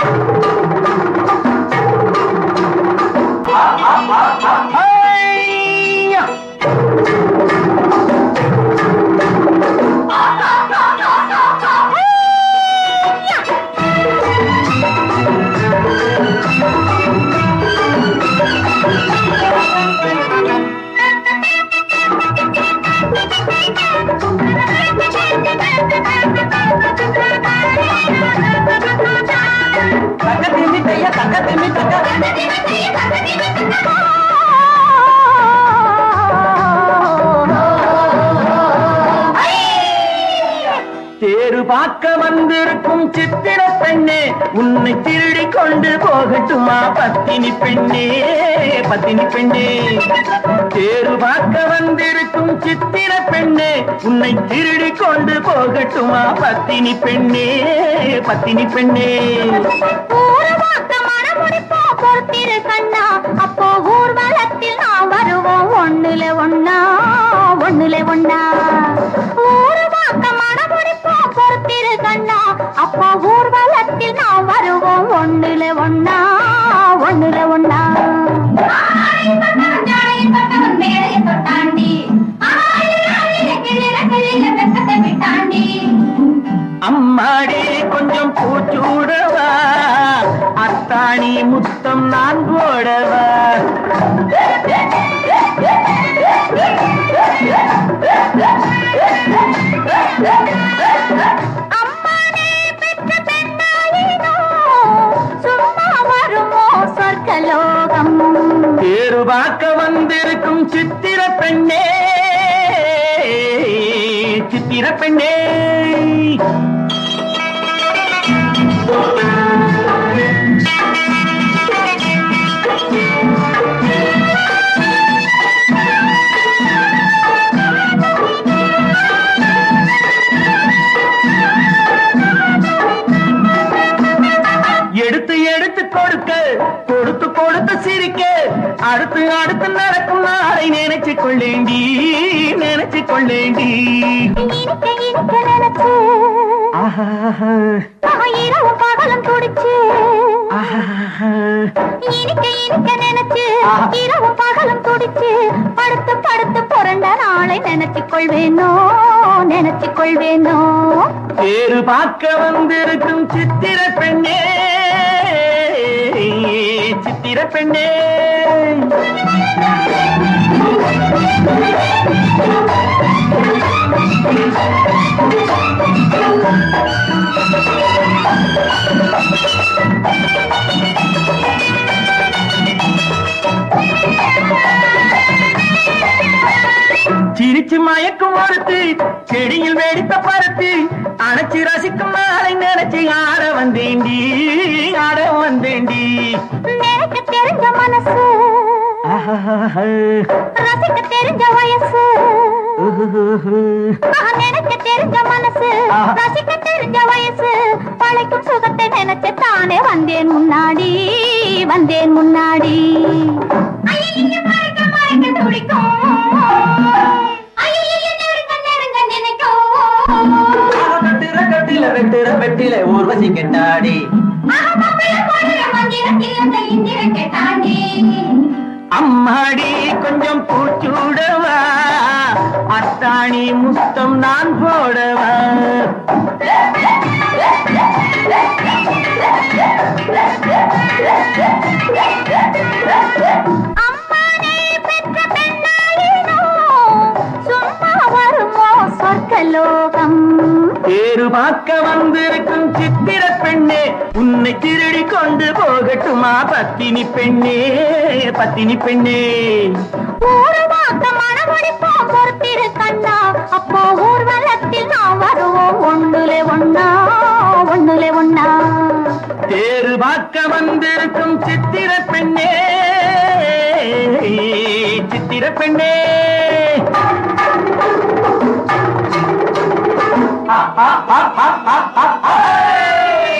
ஐயா! தக்க திரும்பி தையா தக்க திரும்பி தக்க தேரு பார்க்க வந்திருக்கும் சித்திர பெண்ணே உன்னை திருடி கொண்டு போகட்டுமா பத்தினி பெண்ணே பத்தினி பெண்ணே தேரு பார்க்க வந்திருக்கும் சித்திர பெண்ணே உன்னை திருடி கொண்டு போகட்டுமா பத்தினி பெண்ணே பத்தினி பெண்ணே ஊரவாக்க மணமுடிப்போம் பொறுத்திரு கண்ணா அப்போ ஊர்வலத்தில் நாம் வருவோம் ஒண்ணுல ஒண்ணா ஒண்ணுல ஒண்ணா ஊரவாக்க மணமுடிப்போம் பொறுத்திரு கண்ணா அப்போ ஊர்வலத்தில் நாம் வருவோம் ஒண்ணுல ஒண்ணா ஒண்ணுல ஒண்ணா அம்மாடி கொஞ்சம் பூச்சூடவா அத்தாணி முத்தம் நான் போடவா அம்மானே பெற்ற பெண்ணாயினோ சும்மா வருமோ சொர்க்கலோகம் தேரு பார்க்க வந்திருக்கும் சித்திர பெண்ணே சித்திர பெண்ணே எடுத்து எடுத்து கொடுக்க கொடுத்து கொடுத்து சிரிக்க அடுத்து அடுத்து நடக்கும் நாளை நினைச்சு கொள்ளேண்டி நினைச்சு கொள்ளேண்டி இனிக்க இனிக்க நினைச்சு ஆஹா ஆஹா, இரவும் பகலும் துடிச்சு ஆஹா இனிக்க இனிக்க நினைச்சு ஆஹா. இரவும் பகலும் துடிச்சு படுத்து படுத்து புரண்ட நாளை நினைச்சுக் கொள்வேனோ நினைச்சுக் கொள்வேனோ பேரு பார்க்க வந்திருக்கும் சித்திர பெண்ணே சித்திர பெண்ணே சிரிச்சு மயக்கும் ஒருத்து செடியில் வெடித்த பருத்து அணைச்சு ரசிக்கும் நாளை நினைச்சு ஆட வந்தேண்டி ஆட வந்தேண்டி நினைக்க தெரிஞ்ச மனசு ஆஹா ரசிக்க தெரிஞ்ச வயசு ஆஹா, நினைக்க தெரிஞ்ச மனசு ஆஹா. ரசிக்க தெரிஞ்ச வயசு பழைக்கும் சுகத்தை நினைச்சு தானே வந்தேன் முன்னாடி வந்தேன் முன்னாடி ஐயையைய, மறக்க, மறக்க துடிக்கும். ஐயையைய, நெருங்க, நெருங்க நினைக்கும். கட்டுற கட்டில வெட்டுற வெட்டில ஊர்வசி கெட்டாடி ஆஹா, மாப்பிள்ளை போடுற மந்திரத்தில் அந்த இந்திரன் கேட்டாண்டி. அம்மாடி கொஞ்சம் பூச்சூடவா அத்தாணி முத்தம் நான் போடவா அம்மானே பெற்ற பெண்ணாயினோ, சும்மா வருமோ சொர்க்கலோகம் தேரு பார்க்க வந்திருக்கும் சித்திர பெண்ணே உன்னை திருடி கொண்டு போகட்டுமா பத்தினி பெண்ணே பத்தினி பெண்ணே ஊருவாக்க மணமுடிப்போம் பொறுத்திரு கண்ணா அப்போ ஊர்வலத்தில் நாம் வருவோம் ஒண்ணுலே ஒண்ணா ஒண்ணுலே ஒண்ணா தேரு பார்க்க வந்திருக்கும் சித்திர பெண்ணே சித்திர பெண்ணே ஆ, ஆ, ஆ, ஆ, ஆ, ஆ, ஆ.